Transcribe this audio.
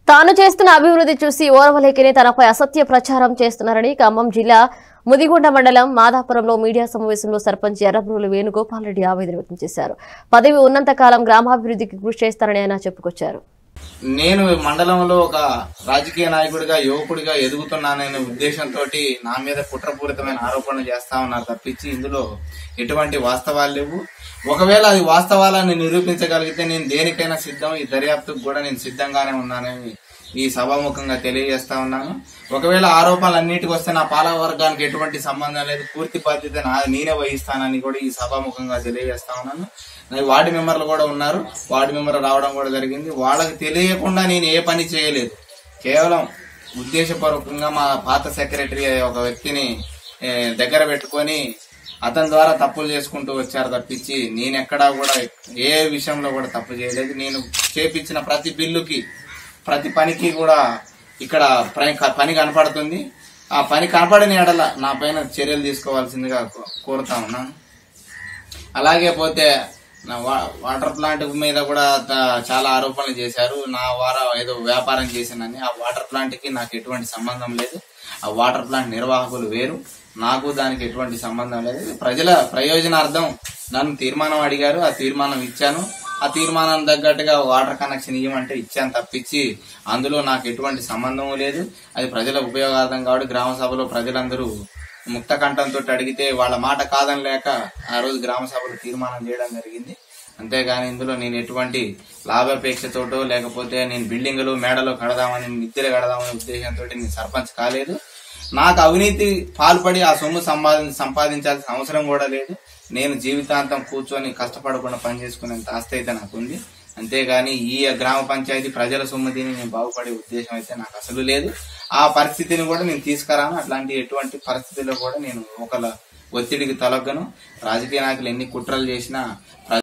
తాను చేస్తున్న అభివృద్ధి చూసి ఓర్వలేకనే తనపై అసత్య ప్రచారం చేస్తున్నారని ఖమ్మం జిల్లా ముదిగొండ మండలం మాదాపురంలో మీడియా సమావేశంలో సర్పంచ్ ఎర్రబ్రోలు వేణుగోపాల్ రెడ్డి ఆవేదన వ్యక్తం చేశారు పదవి ఉన్నంత కాలం గ్రామాభివృద్ధికి కృషి చేస్తారని ఆయన చెప్పుకొచ్చారు నేను మండలంలో ఒక రాజకీయ నాయకుడిగా యువకుడిగా ఎదుగుతున్నాననే ఉద్దేశంతో నా మీద కుట్రపూరితమైన ఆరోపణలు చేస్తా ఉన్నారు తప్పించి ఇందులో ఎటువంటి వాస్తవాలు లేవు ఒకవేళ అది వాస్తవాలని నిరూపించగలిగితే నేను దేనికైనా సిద్ధం ఈ దర్యాప్తుకు కూడా నేను సిద్ధంగానే ఉన్నానని ఈ సభాముఖంగా తెలియజేస్తా ఉన్నాను ఒకవేళ ఆరోపణలు అన్నిటికి వస్తే నా పాలక వర్గానికి ఎటువంటి సంబంధం లేదు పూర్తి బాధ్యత నా నేనే వహిస్తానని కూడా ఈ సభాముఖంగా తెలియజేస్తా ఉన్నాను మరి వార్డు మెంబర్లు కూడా ఉన్నారు వార్డు మెంబర్ రావడం కూడా జరిగింది వాళ్ళకి తెలియకుండా నేను ఏ పని చేయలేదు కేవలం ఉద్దేశపూర్వకంగా మా పాత సెక్రటరీ ఒక వ్యక్తిని ఏ, దగ్గర పెట్టుకొని అతని ద్వారా తప్పులు చేసుకుంటూ వచ్చారు తప్పించి నేను ఎక్కడా కూడా ఏ విషయంలో కూడా తప్పు చేయలేదు నేను చేపించిన ప్రతి బిల్లుకి ప్రతి పనికి కూడా ఇక్కడ పని- పని కనపడుతుంది ఆ పని కనపడని ఎడల నా పైన చర్యలు తీసుకోవాల్సిందిగా కో- కోరుతా ఉన్నాను అలాగే పోతే నా వా- వాటర్ ప్లాంట్ మీద కూడా త- చాలా ఆరోపణలు చేశారు నా వార ఏదో వ్యాపారం చేశానని ఆ వాటర్ ప్లాంట్ కి నాకు ఎటువంటి సంబంధం లేదు ఆ వాటర్ ప్లాంట్ నిర్వాహకులు వేరు నాకు దానికి ఎటువంటి సంబంధం లేదు ఇది ప్రజల ప్రయోజనార్థం నన్ను తీర్మానం అడిగారు ఆ తీర్మానం ఇచ్చాను ఆ తీర్మానం తగ్గట్టుగా వాటర్ కనెక్షన్ ఇవ్వమంటే ఇచ్చాను తప్పించి అందులో నాకు ఎటువంటి సంబంధం లేదు అది ప్రజల ఉపయోగార్థం కాబట్టి గ్రామ సభలో ప్రజలందరూ ముక్త కంఠంతో అడిగితే వాళ్ళ మాట కాదని లేక ఆ రోజు గ్రామ సభలో తీర్మానం చేయడం జరిగింది అంతేగాని ఇందులో నేను ఎటువంటి లాభాపేక్షతోటో లేకపోతే నేను బిల్డింగులు మేడలు కడదామని మిద్దెలు కడదామనే ఉద్దేశంతో నేను సర్పంచ్ కాలేదు నాకు అవినీతి పాల్పడి ఆ సొమ్ము సంపాది సంపాదించాల్సిన అవసరం కూడా లేదు నేను జీవితాంతం కూర్చొని కష్టపడకుండా పని చేసుకునేంత ఆస్తి అయితే నాకు ఉంది అంతేగాని ఈ గ్రామ పంచాయతీ ప్రజల సొమ్ము తిని నేను బాగుపడే ఉద్దేశం అయితే నాకు అసలు లేదు ఆ పరిస్థితిని కూడా నేను తీసుకురాను అట్లాంటి ఎటువంటి పరిస్థితుల్లో కూడా నేను ఒకళ్ళ ఒత్తిడికి తొలగను రాజకీయ నాయకులు ఎన్ని కుట్రలు చేసినా